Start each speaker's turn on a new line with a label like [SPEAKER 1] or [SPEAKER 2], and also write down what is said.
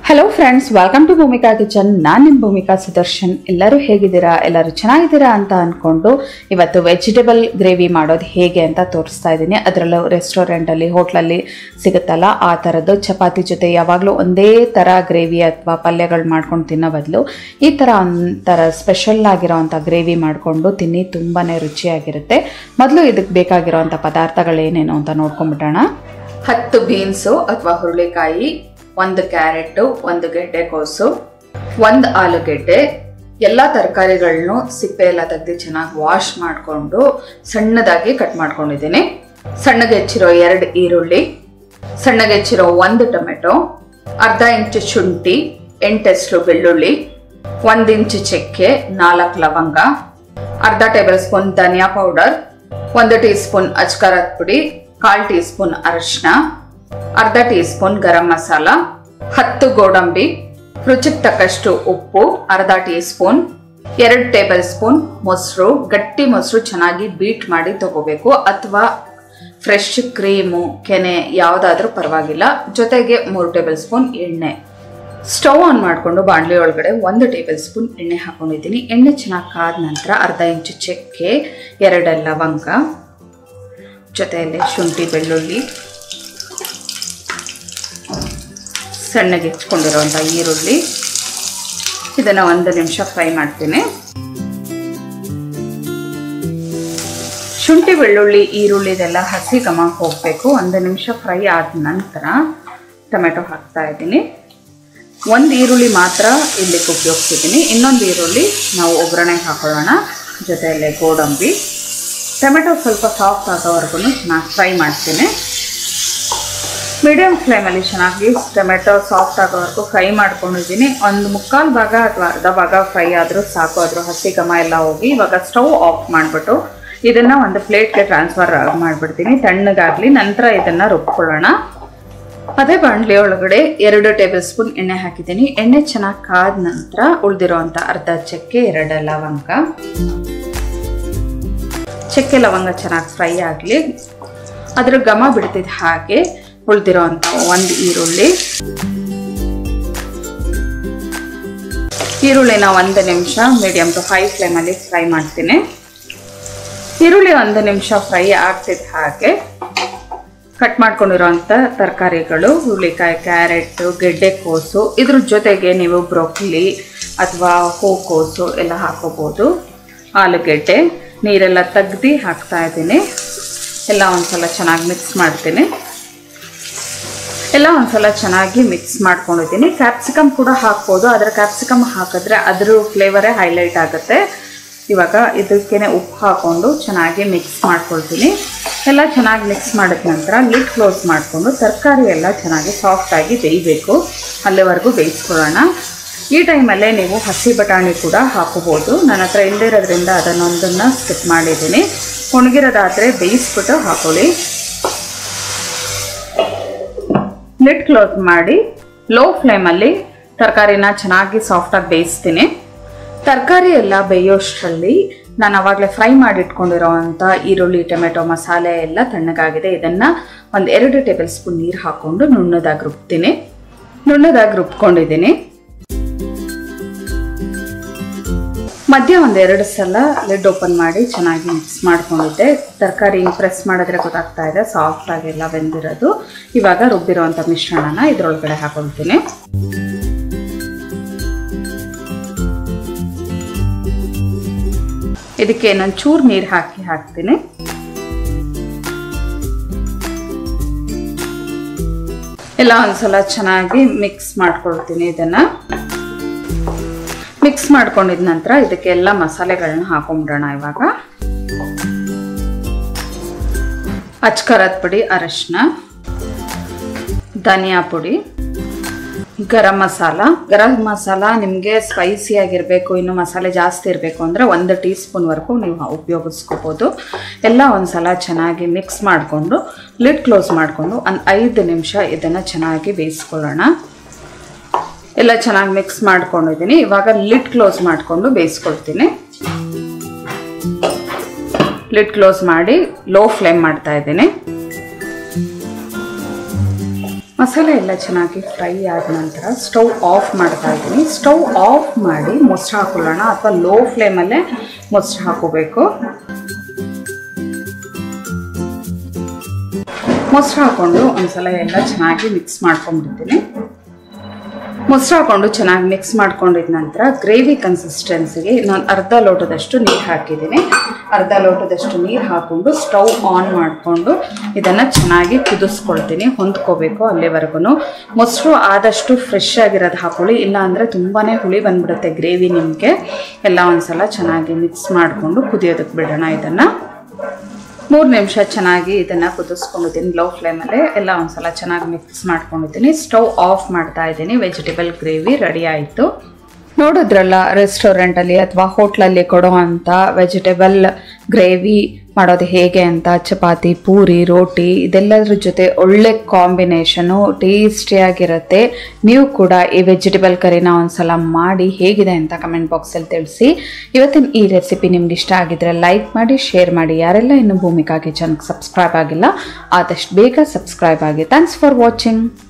[SPEAKER 1] hello friends welcome to Bhoomika kitchen ನಾನು ನಿಮ್ಮ ಭೂಮಿಕಾ ಸುದರ್ಶನ್ ಎಲ್ಲರೂ ಹೇಗಿದ್ದೀರಾ ಎಲ್ಲರೂ ಚೆನ್ನಾಗಿದ್ದೀರಾ ಅಂತ ಅಂದ್ಕೊಂಡು ಇವತ್ತು ವೆಜಿಟೇಬಲ್ ಗ್ರೇವಿ ಮಾಡೋದು ಹೇಗೆ ಅಂತ ತೋರಿಸ್ತಾ ಇದ್ದೀನಿ ಅದರಲ್ಲೂ ರೆಸ್ಟೋರೆಂಟಲ್ಲಿ ಹೋಟ್ಲಲ್ಲಿ ಸಿಗುತ್ತಲ್ಲ ಆ ಥರದ್ದು ಚಪಾತಿ ಜೊತೆ ಯಾವಾಗಲೂ ಒಂದೇ ಥರ ಗ್ರೇವಿ ಅಥವಾ ಪಲ್ಯಗಳು ಮಾಡ್ಕೊಂಡು ತಿನ್ನೋ ಬದಲು ಈ ಥರ ಒಂಥರ ಸ್ಪೆಷಲ್ ಆಗಿರೋವಂಥ ಗ್ರೇವಿ ಮಾಡಿಕೊಂಡು ತಿನ್ನಿ ತುಂಬಾ ರುಚಿಯಾಗಿರುತ್ತೆ ಮೊದಲು ಇದಕ್ಕೆ ಬೇಕಾಗಿರೋವಂಥ ಪದಾರ್ಥಗಳೇನೇನು ಅಂತ ನೋಡ್ಕೊಂಡ್ಬಿಡೋಣ ಹತ್ತು ಬೀನ್ಸು ಅಥವಾ ಹುರುಳಿಕಾಯಿ ಒಂದು ಕ್ಯಾರೆಟ್ ಒಂದು ಗೆಡ್ಡೆಕೋಸು ಒಂದು ಆಲೂಗೆಡ್ಡೆ ಎಲ್ಲ ತರಕಾರಿಗಳನ್ನು ಸಿಪ್ಪೆ ಎಲ್ಲ ತೆಗೆದು ಚೆನ್ನಾಗಿ ವಾಶ್ ಮಾಡಿಕೊಂಡು ಸಣ್ಣದಾಗಿ ಕಟ್ ಮಾಡ್ಕೊಂಡಿದ್ದೀನಿ ಸಣ್ಣಗೆ ಹೆಚ್ಚಿರೋ ಎರಡು ಈರುಳ್ಳಿ ಸಣ್ಣಗೆ ಹೆಚ್ಚಿರೋ ಒಂದು ಟೊಮೆಟೊ ಅರ್ಧ ಇಂಚು ಶುಂಠಿ ಎಂಟೆಸ್ಲು ಬೆಳ್ಳುಳ್ಳಿ ಒಂದು ಇಂಚು ಚಕ್ಕೆ ನಾಲ್ಕು ಲವಂಗ ಅರ್ಧ ಟೇಬಲ್ ಸ್ಪೂನ್ ಧನಿಯಾ ಪೌಡರ್ ಒಂದು ಟೀ ಸ್ಪೂನ್ ಅಚ್ಕಾರದ ಪುಡಿ ಕಾಲ್ ಟೀ ಸ್ಪೂನ್ ಅರಿಶಿನ ಅರ್ಧ ಟೀ ಸ್ಪೂನ್ ಗರಂ ಮಸಾಲ ಹತ್ತು ಗೋಡಂಬಿ ರುಚಿಗೆ ತಕ್ಕಷ್ಟು ಉಪ್ಪು ಅರ್ಧ ಟೀ ಸ್ಪೂನ್ ಎರಡು ಟೇಬಲ್ ಸ್ಪೂನ್ ಮೊಸರು ಗಟ್ಟಿ ಮೊಸರು ಚೆನ್ನಾಗಿ ಬೀಟ್ ಮಾಡಿ ತಗೋಬೇಕು ಅಥವಾ ಫ್ರೆಶ್ ಕ್ರೀಮು ಕೆನೆ ಯಾವುದಾದ್ರೂ ಪರವಾಗಿಲ್ಲ ಜೊತೆಗೆ ಮೂರು ಟೇಬಲ್ ಸ್ಪೂನ್ ಎಣ್ಣೆ ಸ್ಟವ್ ಆನ್ ಮಾಡಿಕೊಂಡು ಬಾಣಲಿ ಒಳಗಡೆ ಒಂದು ಟೇಬಲ್ ಸ್ಪೂನ್ ಎಣ್ಣೆ ಹಾಕೊಂಡಿದ್ದೀನಿ ಎಣ್ಣೆ ಚೆನ್ನಾಗಿ ಕಾದ ನಂತರ ಅರ್ಧ ಇಂಚು ಚಕ್ಕೆ ಎರಡು ಲವಂಗ ಜೊತೆಯಲ್ಲಿ ಶುಂಠಿ ಬೆಳ್ಳುಳ್ಳಿ ಸಣ್ಣಗೆ ಹೆಚ್ಕೊಂಡಿರೋಂಥ ಈರುಳ್ಳಿ ಇದನ್ನು ಒಂದು ನಿಮಿಷ ಫ್ರೈ ಮಾಡ್ತೀನಿ ಶುಂಠಿ ಬೆಳ್ಳುಳ್ಳಿ ಈರುಳ್ಳಿ ಇದೆಲ್ಲ ಹಸಿ ಘಮ ಹೋಗಬೇಕು ಒಂದು ನಿಮಿಷ ಫ್ರೈ ಆದ ನಂತರ ಟೊಮೆಟೊ ಹಾಕ್ತಾ ಇದ್ದೀನಿ ಒಂದು ಈರುಳ್ಳಿ ಮಾತ್ರ ಇಲ್ಲಿಗೆ ಉಪಯೋಗಿಸಿದ್ದೀನಿ ಇನ್ನೊಂದು ಈರುಳ್ಳಿ ನಾವು ಒಗ್ಗರಣೆಗೆ ಹಾಕೊಳ್ಳೋಣ ಜೊತೆಯಲ್ಲೇ ಗೋಡಂಬಿ ಟೊಮೆಟೊ ಸ್ವಲ್ಪ ಸಾಫ್ಟ್ ಆಗೋವರೆಗೂ ಚೆನ್ನಾಗಿ ಫ್ರೈ ಮಾಡ್ತೀನಿ ಮೀಡಿಯಂ ಫ್ಲೇಮಲ್ಲಿ ಚೆನ್ನಾಗಿ ಟೊಮೆಟೊ ಸಾಫ್ಟ್ ಆಗೋವರೆಗೂ ಫ್ರೈ ಮಾಡ್ಕೊಂಡಿದ್ದೀನಿ ಒಂದು ಮುಕ್ಕಾಲು ಭಾಗ ಅಥವಾ ಅರ್ಧ ಭಾಗ ಫ್ರೈ ಆದರೂ ಸಾಕು ಅದ್ರ ಹಸಿ ಘಮ ಎಲ್ಲ ಹೋಗಿ ಇವಾಗ ಸ್ಟವ್ ಆಫ್ ಮಾಡಿಬಿಟ್ಟು ಇದನ್ನು ಒಂದು ಪ್ಲೇಟ್ಗೆ ಟ್ರಾನ್ಸ್ಫರ್ ಮಾಡಿಬಿಡ್ತೀನಿ ತಣ್ಣಗಾಗಲಿ ನಂತರ ಇದನ್ನು ರುಬ್ಕೊಳ್ಳೋಣ ಅದೇ ಬಾಣಲಿ ಒಳಗಡೆ ಎರಡು ಟೇಬಲ್ ಸ್ಪೂನ್ ಎಣ್ಣೆ ಹಾಕಿದ್ದೀನಿ ಎಣ್ಣೆ ಚೆನ್ನಾಗಿ ಕಾದ ನಂತರ ಉಳಿದಿರೋವಂಥ ಅರ್ಧ ಚಕ್ಕೆ ಎರಡು ಲವಂಗ ಚಕ್ಕೆ ಲವಂಗ ಚೆನ್ನಾಗಿ ಫ್ರೈ ಆಗಲಿ ಅದ್ರ ಘಮ ಬಿಡ್ತಿದ್ದ ಹಾಗೆ ಉಳಿದಿರೋವಂಥ ಒಂದು ಈರುಳ್ಳಿ ಈರುಳ್ಳಿನ ಒಂದು ನಿಮಿಷ ಮೀಡಿಯಮ್ ಟು ಹೈ ಫ್ಲೇಮಲ್ಲಿ ಫ್ರೈ ಮಾಡ್ತೀನಿ ಈರುಳ್ಳಿ ಒಂದು ನಿಮಿಷ ಫ್ರೈ ಆಗ್ತಿದ್ದ ಹಾಗೆ ಕಟ್ ಮಾಡ್ಕೊಂಡಿರೋಂಥ ತರಕಾರಿಗಳು ಹುರುಳಿಕಾಯಿ ಕ್ಯಾರೆಟು ಗೆಡ್ಡೆಕೋಸು ಇದ್ರ ಜೊತೆಗೆ ನೀವು ಬ್ರೊಕ್ಲಿ ಅಥವಾ ಹೂಕೋಸು ಎಲ್ಲ ಹಾಕೋಬೋದು ಆಲೂಗೆಡ್ಡೆ ನೀರೆಲ್ಲ ತೆಗ್ದು ಹಾಕ್ತಾ ಇದ್ದೀನಿ ಎಲ್ಲ ಒಂದ್ಸಲ ಚೆನ್ನಾಗಿ ಮಿಕ್ಸ್ ಮಾಡ್ತೀನಿ ಎಲ್ಲ ಒಂದ್ಸಲ ಚೆನ್ನಾಗಿ ಮಿಕ್ಸ್ ಮಾಡ್ಕೊಂಡಿದ್ದೀನಿ ಕ್ಯಾಪ್ಸಿಕಮ್ ಕೂಡ ಹಾಕ್ಬೋದು ಆದರೆ ಕ್ಯಾಪ್ಸಿಕಮ್ ಹಾಕಿದ್ರೆ ಅದ್ರ ಫ್ಲೇವರೇ ಹೈಲೈಟ್ ಆಗುತ್ತೆ ಇವಾಗ ಇದಕ್ಕೇ ಉಪ್ಪು ಹಾಕ್ಕೊಂಡು ಚೆನ್ನಾಗಿ ಮಿಕ್ಸ್ ಮಾಡ್ಕೊಳ್ತೀನಿ ಎಲ್ಲ ಚೆನ್ನಾಗಿ ಮಿಕ್ಸ್ ಮಾಡಿದ ನಂತರ ಲಿಡ್ ಕ್ಲೋಸ್ ಮಾಡಿಕೊಂಡು ತರಕಾರಿ ಎಲ್ಲ ಚೆನ್ನಾಗಿ ಸಾಫ್ಟಾಗಿ ಬೇಯಬೇಕು ಅಲ್ಲಿವರೆಗೂ ಬೇಯಿಸ್ಕೊಳ್ಳೋಣ ಈ ಟೈಮಲ್ಲೇ ನೀವು ಹಸಿ ಬಟಾಣಿ ಕೂಡ ಹಾಕೋಬೋದು ನನ್ನ ಹತ್ರ ಇಲ್ಲದಿರೋದ್ರಿಂದ ಅದನ್ನೊಂದನ್ನು ಸ್ಕಿಪ್ ಮಾಡಿದ್ದೀನಿ ಒಣಗಿರೋದಾದರೆ ಬೇಯಿಸ್ಬಿಟ್ಟು ಹಾಕೊಳ್ಳಿ ಲಿಡ್ ಕ್ಲೋಸ್ ಮಾಡಿ ಲೋ ಫ್ಲೇಮಲ್ಲಿ ತರಕಾರಿನ ಚೆನ್ನಾಗಿ ಸಾಫ್ಟಾಗಿ ಬೇಯಿಸ್ತೀನಿ ತರಕಾರಿ ಎಲ್ಲ ಬೇಯೋಷ್ಟರಲ್ಲಿ ನಾನು ಅವಾಗಲೇ ಫ್ರೈ ಮಾಡಿಟ್ಕೊಂಡಿರೋವಂಥ ಈರುಳ್ಳಿ ಟೊಮೆಟೊ ಮಸಾಲೆ ಎಲ್ಲ ತಣ್ಣಗಾಗಿದೆ ಇದನ್ನು ಒಂದು ಎರಡು ಟೇಬಲ್ ಸ್ಪೂನ್ ನೀರು ಹಾಕ್ಕೊಂಡು ನುಣ್ಣದಾಗಿ ರುಬ್ತೀನಿ ನುಣ್ಣದಾಗಿ ರುಬ್ಕೊಂಡಿದ್ದೀನಿ ಮಧ್ಯ ಒಂದು ಎರಡು ಸಲ ಲಿಡ್ ಓಪನ್ ಮಾಡಿ ಚೆನ್ನಾಗಿ ಮಿಕ್ಸ್ ಮಾಡ್ಕೊಂಡಿದ್ದೆ ತರಕಾರಿ ಪ್ರೆಸ್ ಮಾಡಿದ್ರೆ ಗೊತ್ತಾಗ್ತಾ ಇದೆ ಸಾಫ್ಟ್ ಆಗೆಲ್ಲ ಬೆಂದಿರೋದು ಇವಾಗ ರುಬ್ಬಿರೋವಂಥ ಮಿಶ್ರಣನ ಇದ್ರೊಳಗಡೆ ಹಾಕೊಳ್ತೀನಿ ಇದಕ್ಕೆ ನಾನು ಚೂರು ನೀರು ಹಾಕಿ ಹಾಕ್ತೀನಿ ಎಲ್ಲ ಒಂದ್ಸಲ ಚೆನ್ನಾಗಿ ಮಿಕ್ಸ್ ಮಾಡ್ಕೊಳ್ತೀನಿ ಇದನ್ನ ಮಿಕ್ಸ್ ಮಾಡ್ಕೊಂಡಿದ ನಂತರ ಇದಕ್ಕೆ ಎಲ್ಲ ಮಸಾಲೆಗಳನ್ನ ಹಾಕೊಂಡ್ಬಿಡೋಣ ಇವಾಗ ಅಚ್ಕರದ ಪುಡಿ ಅರಶಿನ ಧನಿಯಾ ಪುಡಿ ಗರಂ ಮಸಾಲ ಗರಂ ಮಸಾಲ ನಿಮಗೆ ಸ್ಪೈಸಿ ಆಗಿರಬೇಕು ಇನ್ನು ಮಸಾಲೆ ಜಾಸ್ತಿ ಇರಬೇಕು ಅಂದರೆ ಒಂದು ಟೀ ಸ್ಪೂನ್ವರೆಗೂ ನೀವು ಉಪಯೋಗಿಸ್ಕೋಬೋದು ಎಲ್ಲ ಒಂದು ಸಲ ಚೆನ್ನಾಗಿ ಮಿಕ್ಸ್ ಮಾಡಿಕೊಂಡು ಲಿಡ್ ಕ್ಲೋಸ್ ಮಾಡಿಕೊಂಡು ಒಂದು ಐದು ನಿಮಿಷ ಇದನ್ನು ಚೆನ್ನಾಗಿ ಬೇಯಿಸ್ಕೊಳ್ಳೋಣ ಎಲ್ಲ ಚೆನ್ನಾಗಿ ಮಿಕ್ಸ್ ಮಾಡ್ಕೊಂಡಿದ್ದೀನಿ ಇವಾಗ ಲಿಡ್ ಕ್ಲೋಸ್ ಮಾಡಿಕೊಂಡು ಬೇಯಿಸ್ಕೊಳ್ತೀನಿ ಲಿಡ್ ಕ್ಲೋಸ್ ಮಾಡಿ ಲೋ ಫ್ಲೇಮ್ ಮಾಡ್ತಾ ಇದ್ದೀನಿ ಮಸಾಲೆ ಎಲ್ಲ ಚೆನ್ನಾಗಿ ಫ್ರೈ ಆದ ನಂತರ ಸ್ಟವ್ ಆಫ್ ಮಾಡ್ತಾ ಇದ್ದೀನಿ ಸ್ಟವ್ ಆಫ್ ಮಾಡಿ ಮೊಸರು ಹಾಕೊಳ್ಳೋಣ ಅಥವಾ ಲೋ ಫ್ಲೇಮಲ್ಲೇ ಮೊಸರು ಹಾಕೋಬೇಕು ಮೊಸರು ಹಾಕೊಂಡು ಒಂದ್ಸಲ ಎಲ್ಲ ಚೆನ್ನಾಗಿ ಮಿಕ್ಸ್ ಮಾಡ್ಕೊಂಡ್ಬಿಡ್ತೀನಿ ಮೊಸರು ಹಾಕೊಂಡು ಚೆನ್ನಾಗಿ ಮಿಕ್ಸ್ ಮಾಡ್ಕೊಂಡಿದ ನಂತರ ಗ್ರೇವಿ ಕನ್ಸಿಸ್ಟೆನ್ಸಿಗೆ ನಾನು ಅರ್ಧ ಲೋಟದಷ್ಟು ನೀರು ಹಾಕಿದ್ದೀನಿ ಅರ್ಧ ಲೋಟದಷ್ಟು ನೀರು ಹಾಕೊಂಡು ಸ್ಟವ್ ಆನ್ ಮಾಡಿಕೊಂಡು ಇದನ್ನು ಚೆನ್ನಾಗಿ ಕುದಿಸ್ಕೊಳ್ತೀನಿ ಹೊಂದ್ಕೋಬೇಕು ಅಲ್ಲಿವರೆಗೂ ಮೊಸರು ಆದಷ್ಟು ಫ್ರೆಶ್ ಆಗಿರೋದು ಹಾಕೊಳ್ಳಿ ಇಲ್ಲ ಅಂದರೆ ತುಂಬಾ ಹುಳಿ ಬಂದ್ಬಿಡುತ್ತೆ ಗ್ರೇವಿ ನಿಮಗೆ ಎಲ್ಲ ಒಂದ್ಸಲ ಚೆನ್ನಾಗಿ ಮಿಕ್ಸ್ ಮಾಡಿಕೊಂಡು ಕುದಿಯೋದಕ್ಕೆ ಬಿಡೋಣ ಇದನ್ನು ಮೂರು ನಿಮಿಷ ಚೆನ್ನಾಗಿ ಇದನ್ನು ಕುದಿಸ್ಕೊಂಡಿದ್ದೀನಿ ಲೋ ಫ್ಲೇಮಲ್ಲೇ ಎಲ್ಲ ಒಂದ್ಸಲ ಚೆನ್ನಾಗಿ ಮಿಕ್ಸ್ ಮಾಡ್ಕೊಂಡಿದ್ದೀನಿ ಸ್ಟವ್ ಆಫ್ ಮಾಡ್ತಾ ಇದ್ದೀನಿ ವೆಜಿಟೇಬಲ್ ಗ್ರೇವಿ ರೆಡಿ ಆಯಿತು ನೋಡಿದ್ರಲ್ಲ ರೆಸ್ಟೋರೆಂಟಲ್ಲಿ ಅಥವಾ ಹೋಟ್ಲಲ್ಲಿ ಕೊಡೋ ಅಂಥ ವೆಜಿಟೇಬಲ್ ಗ್ರೇವಿ ಮಾಡೋದು ಹೇಗೆ ಅಂತ ಚಪಾತಿ ಪೂರಿ ರೋಟಿ ಇದೆಲ್ಲದ್ರ ಜೊತೆ ಒಳ್ಳೆ ಕಾಂಬಿನೇಷನು ಟೇಸ್ಟಿಯಾಗಿರುತ್ತೆ ನೀವು ಕೂಡ ಈ ವೆಜಿಟೇಬಲ್ ಕರಿನ ಒಂದ್ಸಲ ಮಾಡಿ ಹೇಗಿದೆ ಅಂತ ಕಮೆಂಟ್ ಬಾಕ್ಸಲ್ಲಿ ತಿಳಿಸಿ ಇವತ್ತಿನ ಈ ರೆಸಿಪಿ ನಿಮ್ಗೆ ಇಷ್ಟ ಆಗಿದ್ರೆ ಲೈಕ್ ಮಾಡಿ ಶೇರ್ ಮಾಡಿ ಯಾರೆಲ್ಲ ಇನ್ನು ಭೂಮಿಕಾ ಕಿಚನ್ಗೆ ಸಬ್ಸ್ಕ್ರೈಬ್ ಆಗಿಲ್ಲ ಆದಷ್ಟು ಬೇಗ ಸಬ್ಸ್ಕ್ರೈಬ್ ಆಗಿ ಥ್ಯಾಂಕ್ಸ್ ಫಾರ್ ವಾಚಿಂಗ್